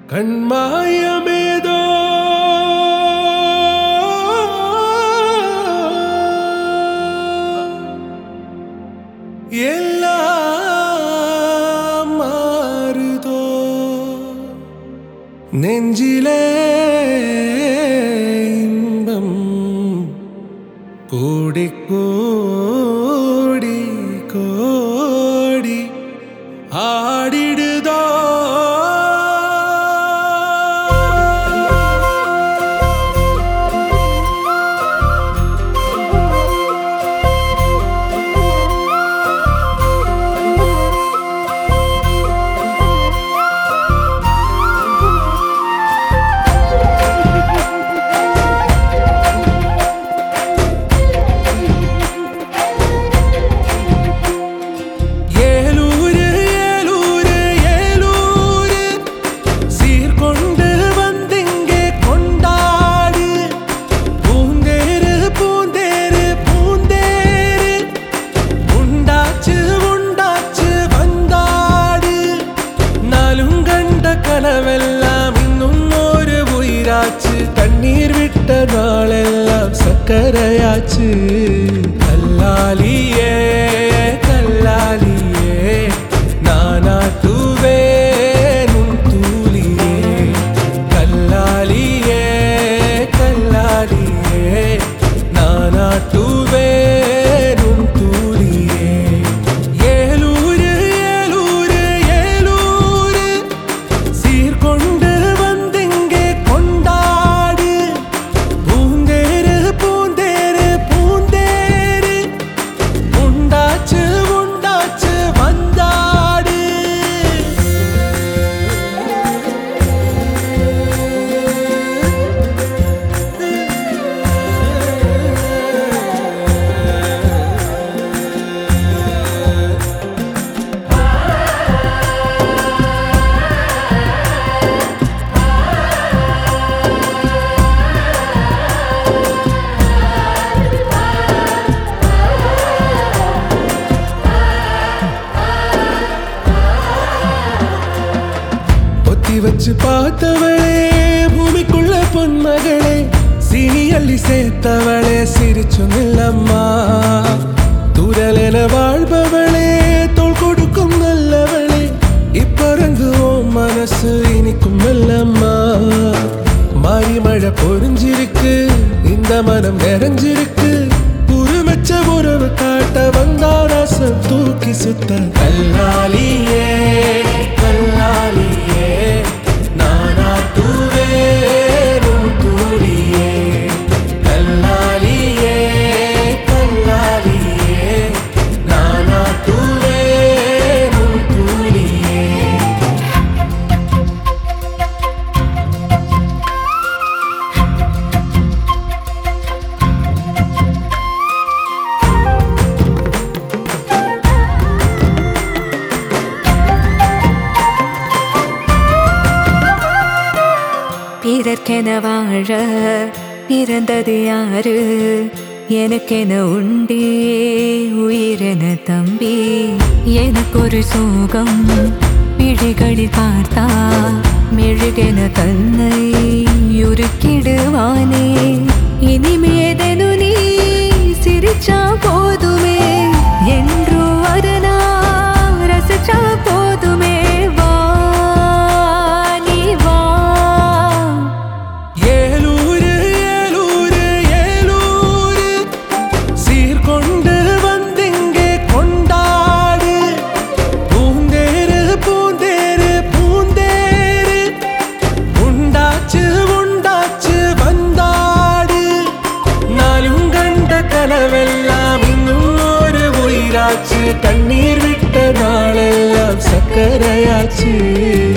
கண்மாயமேதோ எல்லாம் மாறுதோ நெஞ்சிலே இன்பம் கோடி கோடி கோடி ஆடிடுதோ ஏலூரு ஏலூரு ஏலூரு சீர்கொண்டு வந்திங்கே கொண்டாடு பூந்தேரு பூந்தேரு பூந்தேரு உண்டாச்சு உண்டாச்சு வந்தாடு நாளும் கண்ட கனவெல்லாம் இன்னும் ஒரு உயிராச்சு கண்ணீர் விட்ட நாளெல்லாம் சக்கரையாச்சு கல்லாலியே கல்லாலியே நானாட்டுவேன் உன் தூளியே கல்லாலியே கல்லாலியே நானாட்டுவேன் உன் தூளியே ஏலூரு ஏலூரு ஏலூரு சீர்கொண்டு வந்திங்கே கொண்டாடு பூந்தேரு பூந்தேரு பூந்தேரு உண்டாச்சு உண்டாச்சு வந்தாடு பொத்தி வச்சு பார்த்தவளே பூமிக்குள்ள பொன்மகளே சீனி அள்ளி சேர்த்தவளே சிரிச்சு நில்லம்மா தூரலென வாழ்பவளே தோள் கொடுக்கும் நல்லவளே இப்பறங்குவோம் மனசு இனிக்கும் மெல்லம்மா மாறி மழை பொறிஞ்சிருக்கு இந்த மனம் நிறைஞ்சிருக்கு உருமச்ச உறவு காட்ட வந்தா ரசம் தூக்கி சுத்த கல்லாலியே கல்லாலியே நானாட்டுவேன் உன் தூளியே கல்லாலியே கல்லாலியே நானாட்டுவேன் உன் தூளியே பிறர்க்கென வாழ பிறந்தது யாரு எனக்கென உண்டே உயிரென தம்பி எனக்கொரு சோகம் பிழைகளில் பார்த்தா மெழுகென தன்னை உருக்கிடுவானே இனிமேதனு நீ சிரிச்சா போதுமே என்று வரனா ரசிச்சா போதுமே வா நீ வா ஏலூரு ஏலூரு ஏலூரு சீர்கொண்டு வந்திங்கே கொண்டாடு பூந்தேரு பூந்தேரு பூந்தேரு உண்டாச்சு உண்டாச்சு வந்தாடு நாளும் கண்ட கனவெல்லாம் இன்னும் ஒரு உயிராச்சு கண்ணீர் விட்ட நாளெல்லாம் சக்கரையாச்சு